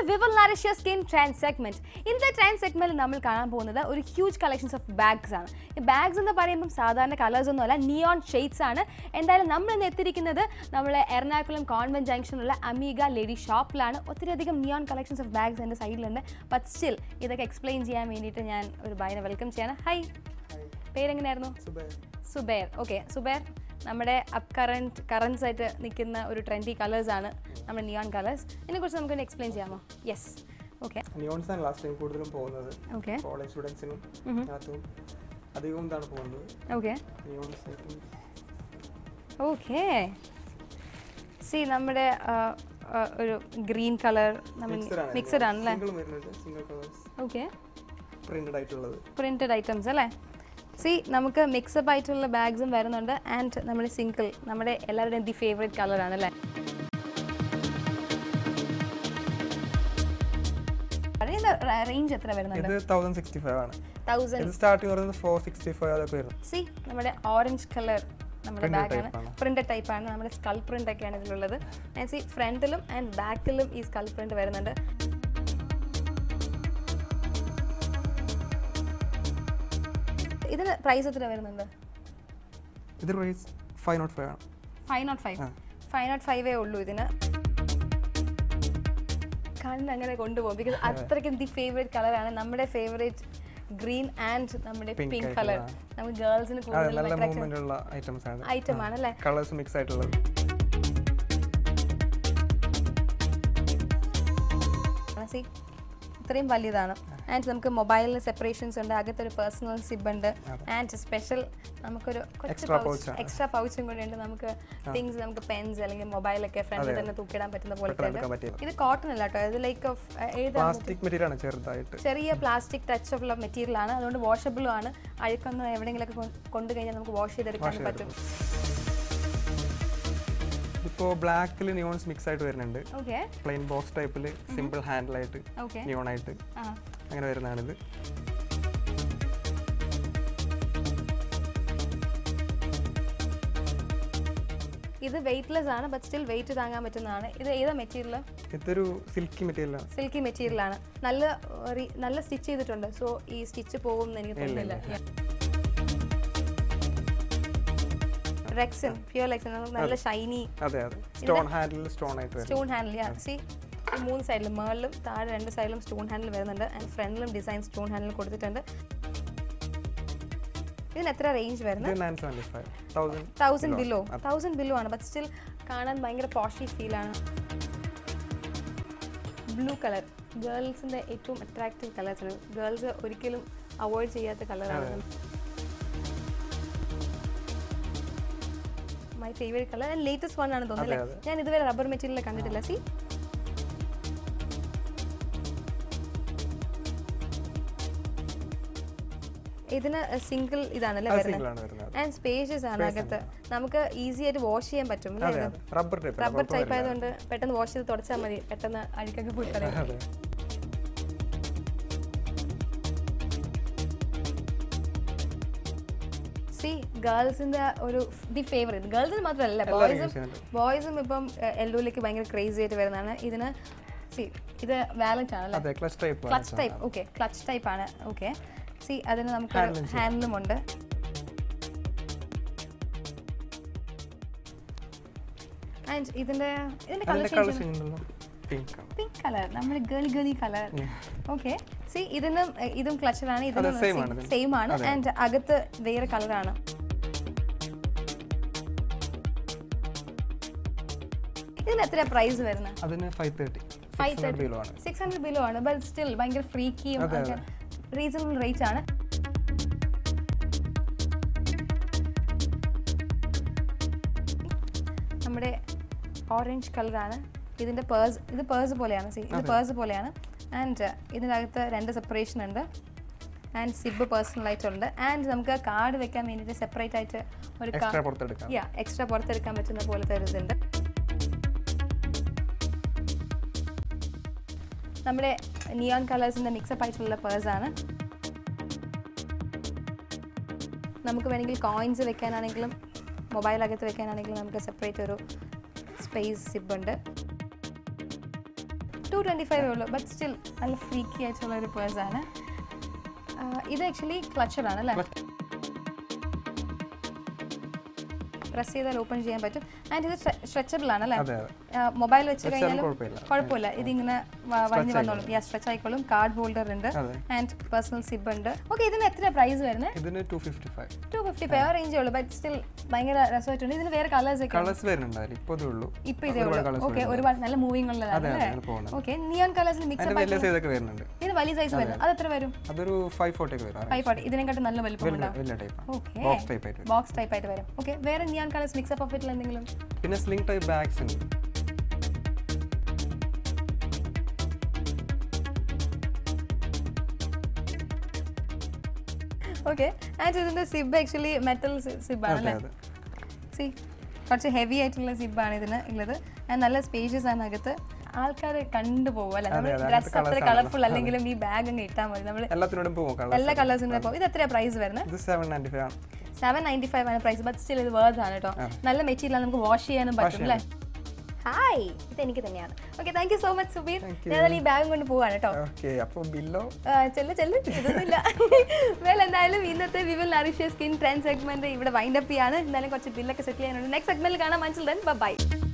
വിവൽ nourish skin trend segment ഇന്നത്തെ trend സെഗ്മെന്റിൽ നമ്മൾ കാണാൻ പോകുന്നത് ഒരു ഹ്യൂജ് കളക്ഷൻസ് ഓഫ് ബാഗ്സ് ആണ് ഈ ബാഗ്സ് എന്ന് പറയുമ്പോൾ സാധാരണ കളേഴ്സ് ഒന്നുമല്ല നിയോൺ ഷെയ്ഡ്സ് ആണ് എന്തായാലും നമ്മൾ ഇന്ന് എത്തിയിരിക്കുന്നത് നമ്മളെ എറണാകുളം കോൺവെന്റ് ജംഗ്ഷനിലുള്ള അമീഗ ലേഡി ഷോപ്പിലാണ് ഒത്തിരിയധികം നിയോൺ കളക്ഷൻസ് ഓഫ് ബാഗ്സ് എൻ്റെ സൈഡിലുണ്ട് ബട്ട് സ്റ്റിൽ ഇതൊക്കെ എക്സ്പ്ലെയിൻ ചെയ്യാൻ വേണ്ടിയിട്ട് ഞാൻ ഒരു ബൈനെ വെൽക്കം ചെയ്യാണ് ഹൈ പേരെങ്ങനെയായിരുന്നു സുബേർ ഓക്കെ സുബേർ നമ്മുടെ അപ് കറണ്ട് കറൻസ് ആയിട്ട് നിൽക്കുന്ന ഒരു ട്രെൻഡി കളേഴ്സ് ആണ് നമ്മുടെ നിയോൺ കളേഴ്സ് ഇതിനെക്കുറിച്ച് നമുക്ക് എക്സ്പ്ലെയിൻ ചെയ്യാമോ യെസ് ഓക്കെ നിയോൺസ് ആണ് ലാസ്റ്റ് ടൈം കൂടുതലും പോകുന്നത് ഓക്കെ കോളേജ് സ്റ്റുഡൻസിനും അതിനകത്തും അധികവും ഇതാണ് പോകുന്നത് ഓക്കെ നിയോൺസ് ഓക്കെ സി നമ്മുടെ ആ, ആ, ഒരു ഗ്രീൻ കളർ നമ്മൾ മിക്സഡ് ആണല്ലേ സിംഗിൾ വരുന്നത് സിംഗിൾ കളേഴ്സ് ഓക്കെ പ്രിന്റഡ് ആയിട്ടുള്ളത് പ്രിന്റഡ് ഐറ്റംസ് അല്ലേ സി നമുക്ക് മിക്സപ്പ് ആയിട്ടുള്ള ബാഗ്സും വരുന്നുണ്ട് ആൻഡ് നമ്മുടെ സിംഗിൾ നമ്മുടെ എല്ലാവരുടെയും ദി ഫേവറേറ്റ് കളറാണ് അല്ലേ റേഞ്ച് എത്ര വരുന്നുണ്ട് ഇത് തൗസൻഡ് സിക്സ്റ്റി ഫൈവ് ആണ് തൗസൻഡ് ഇത് സ്റ്റാർട്ടിങ് പറയുന്നത് ഫോർ സിക്സ്റ്റി ഫൈവ് അതൊക്കെ വരുന്നത് സി നമ്മുടെ ഓറഞ്ച് കളർ നമ്മുടെ Printed ബാഗാണ് type ആണ്. പ്രിന്റഡ് ടൈപ്പ് ആണ് നമ്മുടെ സ്കൾ പ്രിന്റ് ഒക്കെയാണ് ഇതിലുള്ളത് ആൻഡ് സി ഫ്രണ്ടിലും ആൻഡ് ബാക്കിലും ഈ സ്കൾ പ്രിന്റ് വരുന്നുണ്ട് ഇതിന് പ്രൈസ് എത്ര വരുന്നുണ്ട് ഇത് പ്രൈസ് ഫൈവ് നോട്ട് ഫൈവ് ആണ് ഫൈവ് നോട്ട് ഫൈവ് ആ. ഫൈവ് നോട്ട് ഫൈവേ ഉള്ളൂ ഇതിന് കണ്ണ് അങ്ങനെ കൊണ്ടുപോകും ബിക്കോസ് അത്രയ്ക്കും ദി ഫേവറേറ്റ് കളറാണ് നമ്മുടെ ഫേവറേറ്റ് ഗ്രീൻ ആൻഡ് നമ്മുടെ Pink പിങ്ക് ആയിട്ടുള്ള. കളർ നമുക്ക് ഗേൾസിന് അതെ കൂടുതൽ നല്ല മൂവ്മെന്റ് ഉള്ള ഐറ്റംസ് ആണ് ഐറ്റം ആണ് അല്ലേ കളേഴ്സ് മിക്സ് ആയിട്ടുള്ളത് സി ഇത്രയും വലിയതാണ് ആൻഡ് നമുക്ക് മൊബൈലിന് സെപ്പറേഷൻസ് ഉണ്ട് അകത്തൊരു പേഴ്സണൽ സിബ് ഉണ്ട് ആൻഡ് സ്പെഷ്യൽ നമുക്കൊരു Extra pouch ആണ്. എക്സ്ട്രാ പൗച്ചും കൂടെ ഉണ്ട് നമുക്ക് തിങ്സ് നമുക്ക് പെൻസ് അല്ലെങ്കിൽ മൊബൈലൊക്കെ ഫ്രണ്ടിൽ തന്നെ തൂക്കിടാൻ പറ്റുന്ന പോലത്തെ പെട്ടെന്ന് എടുക്കാൻ പറ്റിയത് ഇത് കോട്ടൺ അല്ല കേട്ടോ ഇത് ലൈക്ക് ഓഫ് ഏത് പ്ലാസ്റ്റിക് മെറ്റീരിയൽ ആണ് ചെറുതായിട്ട് ചെറിയ പ്ലാസ്റ്റിക് ടച്ച് ഉള്ള മെറ്റീരിയൽ ആണ് അതുകൊണ്ട് വാഷബിളും ആണ് അഴുക്കൊന്നും എവിടെയെങ്കിലൊക്കെ കൊ- കൊണ്ടു കഴിഞ്ഞാൽ നമുക്ക് വാഷ് ചെയ്തെടുക്കാൻ പറ്റും ഇപ്പോൾ ബ്ലാക്കിൽ നിയോൺസ് മിക്സ് ആയിട്ട് വരുന്നുണ്ട് ഓക്കെ പ്ലെയിൻ ബോക്സ് ടൈപ്പിൽ സിമ്പിൾ ഹാൻഡിലായിട്ട് ഓക്കെ നിയോൺ ആയിട്ട് ആ അങ്ങനെ വരുന്നതാണിത് ഇത് വെയിറ്റ്ലെസ് ആണ് ബട്ട് സ്റ്റിൽ വെയിറ്റ് താങ്ങാൻ പറ്റുന്നതാണ് ഇത് ഏതാ മെറ്റീരിയൽ ഇതൊരു സിൽക്കി മെറ്റീരിയൽ ആണ് സിൽക്കി മെറ്റീരിയൽ ആണ് നല്ല uh, re- നല്ല സ്റ്റിച്ച് ചെയ്തിട്ടുണ്ട് സോ ഈ സ്റ്റിച്ച് പോകും എന്ന് എനിക്ക് തോന്നുന്നില്ല റെക്സിൻ പ്യൂർ റെക്സിൻ നല്ല ഷൈനി അതെ അതെ സ്റ്റോൺ ഹാൻഡിൽ സ്റ്റോൺ ആയിട്ട് വരും സ്റ്റോൺ ഹാൻഡിൽ സി മൂന്ന് സൈഡിലും മേളിലും താഴെ രണ്ട് സൈഡിലും സ്റ്റോൺ ഹാൻഡിൽ വരുന്നുണ്ട് ആൻഡ് ഫ്രണ്ടിലും ഡിസൈൻ സ്റ്റോൺ ഹാൻഡിൽ കൊടുത്തിട്ടുണ്ട് ഇതിന് എത്ര റേഞ്ച് വരുന്നത് ഇത് nine seventy five thousand thousand below thousand below ആണ് ബട്ട് സ്റ്റിൽ കാണാൻ ഭയങ്കര പോഷി ഫീലാണ് ബ്ലൂ കളർ ഗേൾസിൻ്റെ ഏറ്റവും അട്രാക്റ്റീവ് കളേഴ്സ് ആണ് ഗേൾസ് ഒരിക്കലും അവോയ്ഡ് ചെയ്യാത്ത കളറാണ് my favourite colour and latest one ആണ് തോന്നുന്നത് അതെ, ഞാൻ ഇതുവരെ റബ്ബർ മെറ്റീരിയൽ കണ്ടിട്ടില്ല സി ഇതിന് സിംഗിൾ ഇതാണല്ലേ അത് വരുന്നത് സിംഗിൾ ആണ് വരുന്നത് ആൻഡ് സ്പേഷ്യസ് ആണ് അകത്ത് നമുക്ക് ഈസി ആയിട്ട് വാഷ് ചെയ്യാൻ പറ്റും അല്ലേ അതെ ഇത്? അതെ റബ്ബർ ടൈപ്പ് റബ്ബർ ടൈപ്പ് ആയതുകൊണ്ട് പെട്ടെന്ന് വാഷ് ചെയ്ത് തുടച്ചാൽ മതി പെട്ടെന്ന് അഴുക്കൊക്കെ പോയി കളയും അതെ സി ഗേൾസിന്റെ ഒരു ദി ഫേവറേറ്റ് ഗേൾസിന് മാത്രമല്ല എല്ലാവരും ബോയ്സും use ചെയ്യുന്നുണ്ട് ബോയ്സും ഇപ്പം എല്ലോയിലേക്ക് ഭയങ്കര ക്രേസി ആയിട്ട് വരുന്നതാണ് ഇതിന് സി ഇത് വാലറ്റ് ആണല്ലേ അതെ clutch type clutch type okay clutch type ആണ് ഓക്കെ സി അതിന് നമുക്ക് Handling ചെയ്യാം. ഹാൻഡിലും ഉണ്ട് ആൻഡ് ഇതിന്റെ ഇതിന്റെ കളർ അതിന്റെ കളർ ചെയ്യുന്നുണ്ടല്ലോ പിങ്ക് ആണ് പിങ്ക് കളർ നമ്മുടെ girl girly colour okay see ഇതിനും എ, ഇതും ക്ലച്ചറാണ് അതെ, same ആണ് ഇതിനും ഇതിന്. സെയിം ആണ് ആൻഡ് അകത്ത് വേറെ കളറാണ് ഇതിന് എത്ര പ്രൈസ് വരുന്നത് അതിന് five thirty five six hundred below ആണ് സിക്സ് ഹൺഡ്രഡ് ബിലോ ആണ് ബട്ട് സ്റ്റിൽ ഭയങ്കര ഫ്രീക്കിയും അതെ, അതെ. റീസണബിൾ റേറ്റ് ആണ് നമ്മുടെ ഓറഞ്ച് കളറാണ് ഇതിൻ്റെ പേഴ്സ് ഇത് പേഴ്സ് പോലെയാണ് see, ഇത് പേഴ്സ് പോലെയാണ് ആൻഡ് ഇതിനകത്ത് രണ്ട് സെപ്പറേഷൻ ഉണ്ട് ആൻഡ് സിബ് പേഴ്സണൽ ആയിട്ടുണ്ട് ആൻഡ് നമുക്ക് കാർഡ് വെക്കാൻ വേണ്ടിയിട്ട് സെപ്പറേറ്റ് ആയിട്ട് ഒരു എക്സ്ട്രാ പുറത്തെടുക്കാം യാ എക്സ്ട്രാ പുറത്തെടുക്കാൻ പറ്റുന്ന പോലത്തെ ഒരു ഇതുണ്ട് നമ്മുടെ നിയോൺ കളേഴ്സിൻ്റെ മിക്സപ്പ് ആയിട്ടുള്ള പേഴ്സ് ആണ് നമുക്ക് വേണമെങ്കിൽ കോയിൻസ് വെക്കാനാണെങ്കിലും മൊബൈലകത്ത് വെക്കാനാണെങ്കിലും നമുക്ക് സെപ്പറേറ്റ് ഒരു സ്പേസ് സിബ് ഉണ്ട് ടു ട്വൻറ്റി ഫൈവ് ഉള്ളൂ ബട്ട് സ്റ്റിൽ നല്ല ഫ്രീക്കി ആയിട്ടുള്ള ഒരു പേഴ്സാണ് ഇത് ആക്ച്വലി ക്ലച്ചറാണ് അല്ലേ പ്രസ് ചെയ്താൽ ഓപ്പൺ ചെയ്യാൻ പറ്റും ആൻഡ് ഇത് സ്ട്രെച്ചബിൾ ആണ് അല്ലേ അതെ അതെ മൊബൈൽ വെച്ച് വെച്ചാലും കഴിഞ്ഞാലും കുഴപ്പമില്ല കുഴപ്പമില്ല ഇതിങ്ങനെ വ- വലിഞ്ഞു വന്നോളും യാ സ്ട്രെച്ച് ആയിക്കോളും കാർഡ് ഹോൾഡർ ഉണ്ട് അതെ ആൻഡ് പേഴ്സണൽ സിബ് ഉണ്ട് ഓക്കെ ഇതിന് എത്ര പ്രൈസ് വരുന്നത് ഇതിന് two fifty five two fifty five റേഞ്ചേ ഉള്ളൂ ബട്ട് സ്റ്റിൽ ഭയങ്കര രസമായിട്ടുണ്ട് ഇതിന് വേറെ കളേഴ്സ് ഒക്കെ കളേഴ്സ് വരുന്നുണ്ടാവില്ല ഇപ്പോൾ ഇതേ ഉള്ളൂ ഇപ്പൊ ഇതേ ഒരുപാട് ഉള്ളൂ colours ഓക്കെ ഒരുപാട് നല്ല മൂവിങ് ഉള്ളതാണ് അതെ അല്ലേ അതെ പോകുന്നത് ഓക്കെ നിയോൺ കളേഴ്സിൽ മിക്സ് അതിന്റെ വലിയ സൈസ് ഒക്കെ വരുന്നുണ്ട് ഇത് വലിയ സൈസ് വരുന്നത് അത് എത്ര വരും അതൊരു ഫൈവ് ഫോർട്ടി ഒക്കെ വരും ഫൈവ് ഫോർട്ടി ഇതിനെക്കാട്ടും നല്ല വലിപ്പം ഉണ്ടാവും വലിയ ടൈപ്പ് ഓക്കെ ബോക്സ് ടൈപ്പ് ആയിട്ട് വരും ബോക്സ് ടൈപ്പ് ആയിട്ട് വരും ഓക്കെ വേറെ നിയോൺ കളേഴ്സ് മിക്സ് അപ്പ് ആയിട്ടുള്ള എന്തെങ്കിലും പിന്നെ സ്ലിംഗ് ടൈപ്പ് ബാഗ്സ് ഉണ്ട് ഓക്കെ ആൻഡ് ഇതിന്റെ സിബ് ആക്ച്വലി മെറ്റൽ സിബ് ആണ് അതെ അല്ലേ അതെ സി കുറച്ച് ഹെവി ആയിട്ടുള്ള സിബാണ് ഇതിന് ഉള്ളത് ആൻഡ് നല്ല സ്പേഷ്യസ് ആണ് അകത്ത് ആൾക്കാർ കണ്ടുപോകും അല്ലേ നമ്മൾ അതെ, ഡ്രസ് അങ്ങനത്തെ അത്ര colours കളർഫുൾ അല്ലെങ്കിലും ഈ ബാഗ് അങ്ങ് ഇട്ടാൽ മതി നമ്മൾ എല്ലാത്തിനോടും പോകും കളർ എല്ലാ കളേഴ്സിനും ഇപ്പോൾ ഇത് എത്രയാണ് പ്രൈസ് വരുന്നത് ഇത് സെവൻ നയൻറ്റി ഫൈവ് ആണ് സെവൻ നയൻറ്റി ഫൈവ് ആണ് പ്രൈസ് ബട്ട് സ്റ്റിൽ ഇത് വേർത്ത് ആണ് കേട്ടോ നല്ല മെറ്റീരിയൽ നമുക്ക് വാഷ് ചെയ്യാനും പറ്റും അല്ലേ ഹായ് ഇത് എനിക്ക് തന്നെയാണ് okay thank you so much Zubair ഞാൻ ഈ ബാഗും കൊണ്ട് പോവാണ് കേട്ടോ ഓക്കെ അപ്പോൾ ബില്ലോ ചെല്ലു ചെല്ലു ഇതൊന്നുമില്ല വേൽ എന്തായാലും ഇന്നത്തെ Vivel nourish skin trend segment ഇവിടെ വൈൻഡപ്പ് ചെയ്യാണ് എന്തായാലും കുറച്ച് ബില്ലൊക്കെ സെറ്റിൽ ചെയ്യാനുണ്ട് നെക്സ്റ്റ് സെഗ്മെന്റിൽ കാണാം മനസ്സിൽ ബൈ